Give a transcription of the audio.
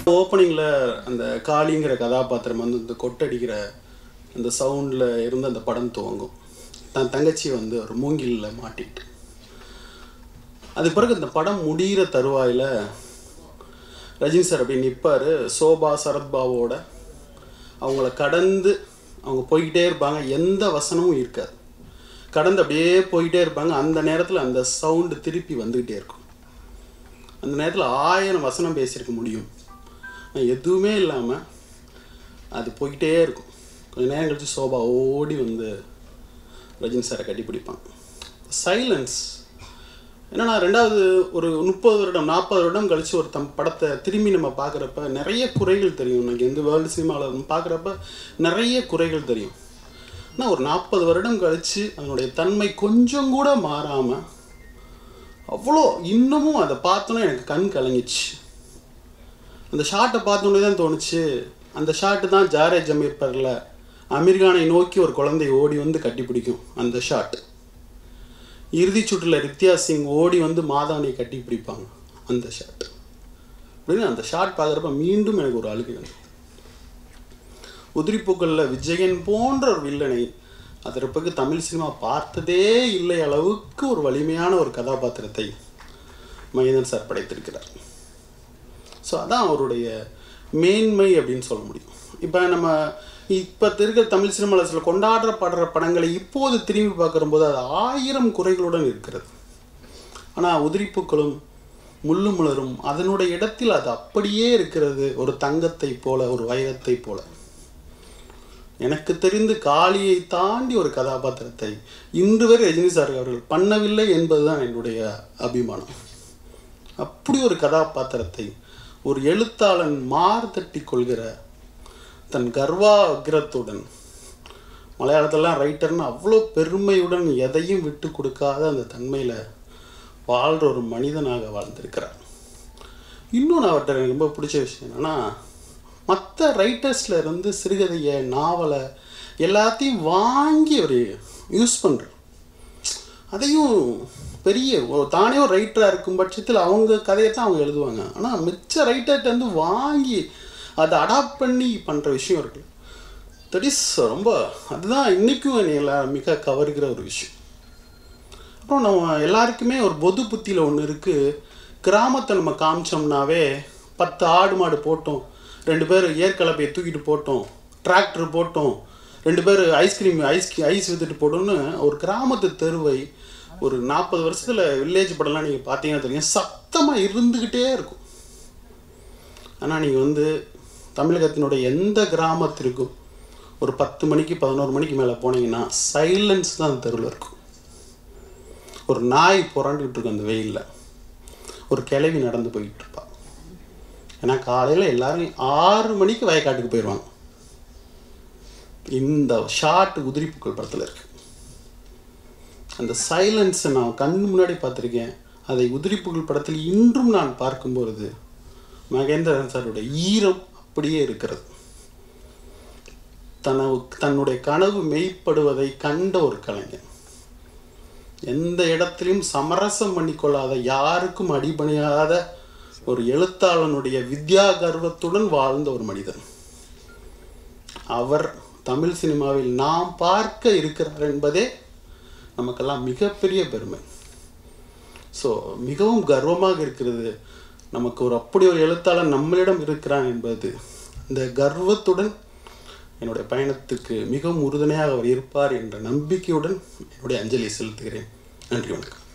ஓப்பனிங்கில் அந்த காளிங்கிற கதாபாத்திரம் வந்து இந்த கொட்டடிக்கிற அந்த சவுண்டில் இருந்து அந்த படம் துவங்கும் தன் தங்கச்சி வந்து ஒரு மூங்கிலில் மாட்டிட்டு அது பிறகு இந்த படம் முடிகிற தருவாயில் ரஜினி சார் அப்படி நிற்பார் சோபா சரத்பாவோட அவங்கள கடந்து அவங்க போய்கிட்டே இருப்பாங்க எந்த வசனமும் இருக்காது கடந்து அப்படியே போய்கிட்டே இருப்பாங்க அந்த நேரத்தில் அந்த சவுண்டு திருப்பி வந்துக்கிட்டே இருக்கும் அந்த நேரத்தில் ஆயிரம் வசனம் பேசியிருக்க முடியும் ஆனா எதுவுமே இல்லாமல் அது போய்கிட்டே இருக்கும் கொஞ்ச நேரம் கழிச்சு சோபா ஓடி வந்து ரஜினி சாரை கட்டிப்பிடிப்பாங்க சைலன்ஸ் என்னன்னா ரெண்டாவது ஒரு முப்பது வருடம் நாற்பது வருடம் கழிச்சு ஒரு தம் படத்தை திரும்பி நம்ம பார்க்குறப்ப நிறைய குறைகள் தெரியும் எனக்கு எந்த வேர்ல்டு சினிமாவில் பார்க்குறப்ப நிறைய குறைகள் தெரியும் ஆனால் ஒரு நாற்பது வருடம் கழிச்சு அதனுடைய தன்மை கொஞ்சம் கூட மாறாமல் அவ்வளோ இன்னமும் அதை பார்த்தோன்னே எனக்கு கண் கலங்கிச்சு அந்த ஷாட்டை பார்த்தோன்னே தான் தோணுச்சு அந்த ஷாட்டு தான் ஜாரே ஜமீர் பர்ல அமீர்கானை நோக்கி ஒரு குழந்தை ஓடி வந்து கட்டிப்பிடிக்கும் அந்த ஷாட் இறுதிச் சுற்றில் ரித்யா சிங் ஓடி வந்து மாதானை கட்டி பிடிப்பாங்க அந்த ஷாட் அப்படின்னு அந்த ஷாட் பார்க்குறப்ப மீண்டும் எனக்கு ஒரு அழுகை வந்து உதிரிப்பூக்களில் விஜயன் போன்ற ஒரு வில்லனை அதற்கு பிறகு தமிழ் சினிமா பார்த்ததே இல்லை அளவுக்கு ஒரு வலிமையான ஒரு கதாபாத்திரத்தை மகேந்திரன் சார் படைத்திருக்கிறார் ஸோ அதான் அவருடைய மேன்மை அப்படின்னு சொல்ல முடியும் இப்போ நம்ம இப்போ இருக்கிற தமிழ் சினிமாவில் சில கொண்டாடப்படுற படங்களை இப்போது திரும்பி பார்க்கும்போது அது ஆயிரம் குறைகளுடன் இருக்கிறது ஆனால் உதிரிப்பூக்களும் முள்ளு மலரும் அதனுடைய இடத்தில் அது அப்படியே இருக்கிறது ஒரு தங்கத்தை போல ஒரு வைரத்தை போல எனக்கு தெரிந்து காளியை தாண்டி ஒரு கதாபாத்திரத்தை இன்று வரை ரஜினி சார் அவர்கள் பண்ணவில்லை என்பதுதான் என்னுடைய அபிமானம் அப்படி ஒரு கதாபாத்திரத்தை ஒரு எழுத்தாளன் மார்தட்டி கொள்கிற தன் கர்வாகிரத்துடன் மலையாளத்திலலாம் ரைட்டர்னு அவ்வளோ பெருமையுடன் எதையும் விட்டு கொடுக்காத அந்த தன்மையில் வாழ்கிற ஒரு மனிதனாக வாழ்ந்திருக்கிறார் இன்னொன்று அவர்கிட்ட எனக்கு ரொம்ப பிடிச்ச விஷயம் என்னென்னா மற்ற ரைட்டர்ஸில் இருந்து சிறுகதையை நாவலை எல்லாத்தையும் வாங்கி அவர் யூஸ் பண்ணுறார் அதையும் பெரிய ஒரு- தானே ஒரு ரைட்டராக இருக்கும் பட்சத்தில் அவங்க கதையை தான் அவங்க எழுதுவாங்க ஆனால் மிச்ச ரைட்டர்கிட்ட வாங்கி அதை அடாப்ட் பண்ணி பண்ணுற விஷயம் இருக்கு தட் இஸ் ரொம்ப அதுதான் இன்றைக்கும் என்னை எல்லா- மிக கவர்கிற ஒரு விஷயம் அப்புறம் நம்ம எல்லாருக்குமே ஒரு பொது புத்தியில் ஒன்று இருக்குது கிராமத்தை நம்ம காமிச்சோம்னாவே பத்து ஆடு மாடு போட்டோம் ரெண்டு பேர் ஏற்கலப்பையை தூக்கிட்டு போட்டோம் டிராக்டர் போட்டோம் ரெண்டு பேர் ஐஸ்கிரீம் ஐஸ் ஐஸ் வித்துட்டு போட்டோம்னு ஒரு கிராமத்து தெருவை ஒரு நாற்பது வருஷத்தில் வில்லேஜ் படம்லாம் நீங்கள் பார்த்தீங்கன்னா தெரியும் சத்தமாக இருந்துக்கிட்டே இருக்கும் ஆனால் நீங்கள் வந்து தமிழகத்தினுடைய எந்த கிராமத்திற்கும் ஒரு பத்து மணிக்கு பதினோரு மணிக்கு மேலே போனீங்கன்னா சைலன்ஸ் தான் அந்த தெருவில் இருக்கும் ஒரு நாய் புரண்டுக்கிட்டு இருக்கும் அந்த வெயிலில் ஒரு கிளவி நடந்து போயிட்டு இருப்பா ஏன்னா காலையில் எல்லாரும் ஆறு மணிக்கு வயக்காட்டுக்கு போயிடுவாங்க இந்த ஷார்ட் உதிரிப்புக்கள் படத்தில் இருக்கு அந்த சைலன்ஸை நான் கண் முன்னாடி பார்த்துருக்கேன் அதை உதிரிப்புகள் படத்தில் இன்றும் நான் பார்க்கும்பொழுது மகேந்திரன் சாருடைய ஈரம் அப்படியே இருக்கிறது தனவு தன்னுடைய கனவு மெய்ப்படுவதை கண்ட ஒரு கலைஞன் எந்த இடத்திலும் சமரசம் பண்ணிக்கொள்ளாத யாருக்கும் அடிபணியாத ஒரு எழுத்தாளனுடைய வித்யா கர்வத்துடன் வாழ்ந்த ஒரு மனிதன் அவர் தமிழ் சினிமாவில் நாம் பார்க்க இருக்கிறார் என்பதே நமக்கெல்லாம் மிகப்பெரிய பெருமை ஸோ மிகவும் கர்வமாக இருக்கிறது நமக்கு ஒரு அப்படி ஒரு எழுத்தாளர் நம்மளிடம் இருக்கிறான் என்பது இந்த கர்வத்துடன் என்னுடைய பயணத்துக்கு மிகவும் உறுதுணையாக அவர் இருப்பார் என்ற நம்பிக்கையுடன் என்னுடைய அஞ்சலி செலுத்துகிறேன் நன்றி வணக்கம்